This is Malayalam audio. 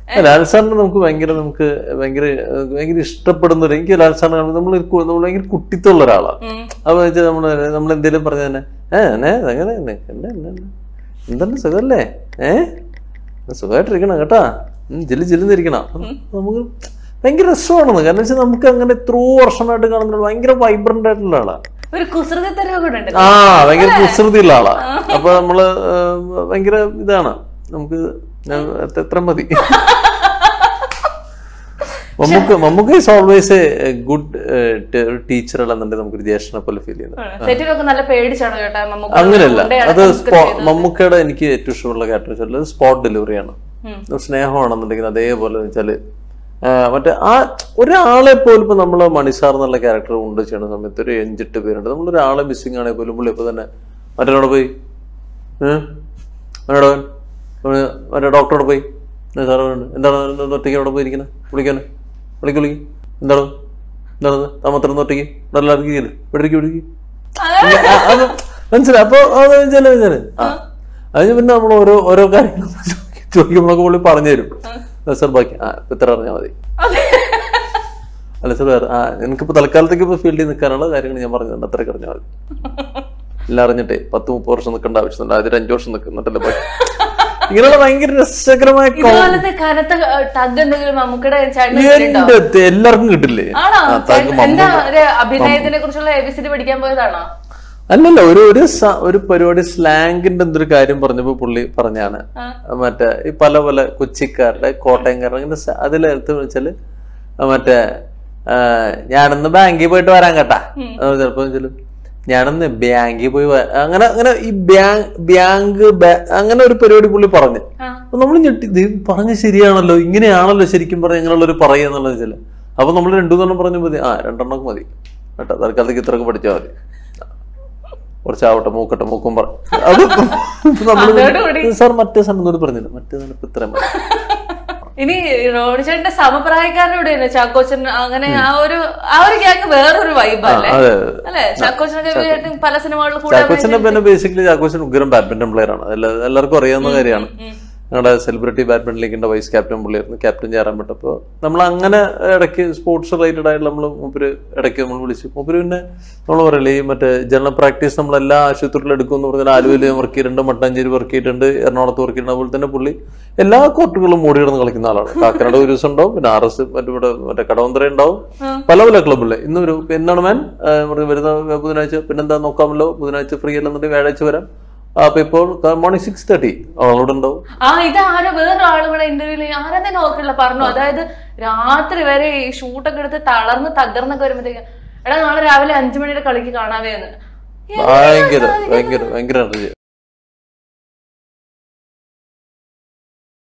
ലാൽ സാറിന് നമുക്ക് ഭയങ്കര നമുക്ക് ഭയങ്കര ഏഹ്, ഭയങ്കര ഇഷ്ടപ്പെടുന്ന ഒരു എനിക്ക് ലാൽ സാറിനെ കാണുമ്പോൾ നമ്മൾ നമ്മൾ ഭയങ്കര കുട്ടിത്തുള്ള ഒരാളാണ് ഉം. അപ്പൊ വെച്ചാൽ നമ്മള് നമ്മൾ എന്തെങ്കിലും പറഞ്ഞു തന്നെ ഏ എന്നെ അങ്ങനെ തന്നെ, എന്നെ, എന്നെ, എന്നെ. എന്താണ് സുഖല്ലേ ഏ സുഖമായിട്ടിരിക്കണം കേട്ടാ ഉം, ജില്ല് ജില്ലെന്നിരിക്കണം നമുക്ക് ഭയങ്കര രസമാണെന്ന് കാരണം വെച്ചാൽ നമുക്ക് അങ്ങനെ എത്രയോ വർഷമായിട്ട് കാണുന്ന ഭയങ്കര വൈബ്രന്റ് ആയിട്ടുള്ള ആളാ ഒരു കുസൃതിത്തരം കൂടെ ഉണ്ട് ആ ഭയങ്കര കുസൃതിയുള്ള ആളാ അപ്പൊ നമ്മള് ഏഹ്, ഭയങ്കര ഇതാണ് നമുക്ക് ഞാൻ എത്ര- എത്ര മതി Mammookka Mammookka is always a good teacher അല്ലെന്നുണ്ടെങ്കിൽ നമുക്കൊരു ജ്യേഷ്ഠനെ പോലെ ഫീൽ ചെയ്യുന്നത് സെറ്റിലൊക്കെ നല്ല പേടിച്ചാണ് കേട്ടോ നമുക്ക് അങ്ങനെയല്ല കൊണ്ടേ അത് അടക്കം സ്പോ- ചെയ്തത്. മമ്മൂക്കയുടെ എനിക്ക് ഏറ്റവും ഇഷ്ടമുള്ള ക്യാരക്ടർ വെച്ചാൽ സ്പോട്ട് ഡെലിവറിയാണ് ഉം. സ്നേഹമാണെന്നുണ്ടെങ്കിൽ അതേപോലെ വെച്ചാല് ആ, മറ്റേ ആ ഒരാളെ പോലും ഇപ്പൊ നമ്മള് മണിസാർ എന്നുള്ള ക്യാരക്ടർ കൊണ്ട് ചെയ്യുന്ന സമയത്ത് ഒരു എഞ്ചെട്ട് പേരുണ്ട് നമ്മൾ ഒരാളെ മിസ്സിംഗ് ആണെങ്കിൽ പോലും പുള്ളി ഇപ്പൊ തന്നെ മറ്റൊരാടെ പോയി ഏഹ് മറ്റേ മറ്റേ ഡോക്ടറോട് പോയി സാറ് എന്താണ് എന്താണ് ഒറ്റയ്ക്ക് അവിടെ പോയിരിക്കുന്നത് വിളിക്കാൻ വിളിക്ക് വിളിക്ക് എന്താണ് എന്താണ് താമത്രം ഒറ്റയ്ക്ക് ഇവിടെ എല്ലാവർക്കും ഇരിക്കില്ലേ ഇവിടേക്ക് ഇവിടേക്ക് അതെ. ആ, അത് മനസ്സിലായി അപ്പൊ അത് വെച്ചാല് വെച്ചാല് ആ അതിന് പിന്നെ നമ്മൾ ഓരോ ഓരോ കാര്യങ്ങൾ ചോദിക്കുമ്പോഴൊക്കെ പുള്ളി പറഞ്ഞു തരും സാർ ബാക്കി ആ ഇപ്പൊ ഇത്ര അറിഞ്ഞാൽ മതി അതെ. അല്ല സാർ വേറെ ആ എനിക്കിപ്പോ തൽക്കാലത്തേക്ക് ഇപ്പൊ ഫീൽഡിൽ നിൽക്കാനുള്ള കാര്യങ്ങൾ ഞാൻ പറഞ്ഞു തന്നെ അത്രയ്ക്ക് അറിഞ്ഞാൽ മതി എല്ലാം അറിഞ്ഞിട്ടേ പത്ത് മുപ്പത് വർഷം നിൽക്കേണ്ട ആവശ്യമുണ്ട് ആദ്യം അഞ്ചു വർഷം നിൽക്കുന്നുണ്ടല്ലോ ബാക്കി ഇങ്ങനെയുള്ള ഭയങ്കര രസകരമായ കോ- ഇതുപോലത്തെ കനത്ത ടഗ് എന്തെങ്കിലും മമ്മൂക്കയുടെ ചേട്ടന് കിട്ടിയിട്ടുണ്ടോ? എന്റെ ദേ- എല്ലാവർക്കും കിട്ടില്ലേ ആണോ ആ, തഗ് ചേട്ടൻ മമ്മൂക്ക. എന്താ ഒരു അഭിനയത്തിനെ കുറിച്ചുള്ള എബിസിഡി പഠിക്കാൻ പോയതാണോ അല്ലല്ല ഒരു ഒരു സ- ഒരു പരിപാടി സ്ലാങ്ങിന്റെ എന്തൊരു കാര്യം പറഞ്ഞപ്പോ പുള്ളി പറഞ്ഞാണ് ആ. മറ്റേ ഈ പല പല കൊച്ചിക്കാരുടെ കോട്ടയംകാരുടെ അങ്ങനെ സ- അതിലെടുത്ത് വെച്ചാല് മറ്റേ ആ, ഞാനൊന്ന് ബാങ്കിൽ പോയിട്ട് വരാൻ കേട്ടാ അത് ചിലപ്പോ വെച്ചാല് ഞാനൊന്ന് ബാങ്കിൽ പോയി വ- അങ്ങനെ അങ്ങനെ ഈ ബാങ്ക് ബാങ്ക് ബാ- അങ്ങനെ ഒരു പരിപാടി പുള്ളി പറഞ്ഞു ആ. അപ്പൊ നമ്മൾ ഞെട്ടി ഇത് പറഞ്ഞ ശരിയാണല്ലോ ഇങ്ങനെയാണല്ലോ ശരിക്കും പറഞ്ഞ ഇങ്ങനെയുള്ള ഒരു പറയുക എന്നുള്ളത് വെച്ചാല് അപ്പൊ നമ്മൾ രണ്ടു മൂന്നെണ്ണം പറഞ്ഞു മതി ആ രണ്ടെണ്ണം മതി കേട്ടോ തൽക്കാലത്തേക്ക് ഇത്രയൊക്കെ പഠിച്ചാൽ മതി കുറച്ചാവട്ടെ മൂക്കട്ടെ മൂക്കും പറ അത് അതോടുകൂടി. നമ്മൾ സാർ മറ്റേ സാധനം പറഞ്ഞില്ല മറ്റേ സാധനം ഇപ്പൊ ഇത്രയും മതി. ഇനി റോണി ചേട്ടന്റെ സമപ്രായക്കാരുടെ ചാക്കോച്ചൻ അങ്ങനെ ആ ഒരു ആ ഒരു ഗ്യാങ് വേറൊരു വൈബല്ലേ അതെ അല്ലേ ചാക്കോച്ചനൊക്കെ ചേട്ടൻ പല സിനിമകളിൽ കൂടെ ചാക്കോച്ചന്റെ പിന്നെ ബേസിക്കലി ചാക്കോച്ചൻ ഉഗ്രം ബാഡ്മിന്റൺ പ്ലെയർ ആണ് എല്ലാ എല്ലാവർക്കും അറിയാവുന്ന കാര്യമാണ് ഞങ്ങളുടെ സെലിബ്രിറ്റി ബാഡ്മിന്റൺ ലീഗിന്റെ വൈസ് ക്യാപ്റ്റൻ പുള്ളിയായിരുന്നു ക്യാപ്റ്റൻ ചേരാൻ പറ്റപ്പോൾ നമ്മൾ അങ്ങനെ ഇടയ്ക്ക് സ്പോർട്സ് റിലേറ്റഡ് ആയിട്ട് നമ്മൾ മൂപ്പര് ഇടയ്ക്ക് നമ്മൾ വിളിച്ചു മൂപ്പര് പിന്നെ നമ്മൾ പറയില്ലേ ഈ മറ്റേ ജനറൽ പ്രാക്ടീസ് നമ്മൾ എല്ലാ ആശുപത്രിയിലും എടുക്കും എന്ന് പറഞ്ഞാൽ ആലുവയിൽ വർക്ക് ചെയ്തിട്ടുണ്ട് മട്ടാഞ്ചേരി വർക്ക് ചെയ്തിട്ടുണ്ട് എറണാകുളത്ത് വർക്ക് ചെയ്തിട്ടുണ്ട് അതുപോലെ തന്നെ പുള്ളി എല്ലാ കോർട്ടുകളും മൂടി കിടന്ന് കളിക്കുന്ന ആളാണ് കാക്കനാട് ഒരു ദിവസം ഉണ്ടാവും പിന്നെ ആർ എസ് മറ്റേ ഇവിടെ മറ്റേ കടവന്തര ഉണ്ടാവും പല പല ക്ലബ്ബിലെ ഇന്ന് ഒരു എന്നാണ് മാൻ വരുന്ന ബുധനാഴ്ച പിന്നെന്താ നോക്കാമല്ലോ ബുധനാഴ്ച ഫ്രീ അല്ലെന്നുണ്ടെങ്കിൽ വ്യാഴാഴ്ച വരാം അപ്പൊ ഇപ്പോൾ മോർണിംഗ് സിക്സ് തേർട്ടി അവളോട് ഉണ്ടാവും ആ ഇത് ആരോ വേറൊരാളും കൂടെ ഇന്റർവ്യൂല് ആരെന്നെ ഓർക്കില്ല പറഞ്ഞു അതായത് രാത്രി വരെ ഈ ഷൂട്ടൊക്കെ എടുത്ത് തളർന്ന് തകർന്നൊക്കെ വരുമ്പോഴത്തേക്ക് എടാ നാളെ രാവിലെ അഞ്ചു മണിയുടെ കളിക്ക് കാണാവേ എന്ന് ഭയങ്കര ഭയങ്കര ഭയങ്കര എനർജി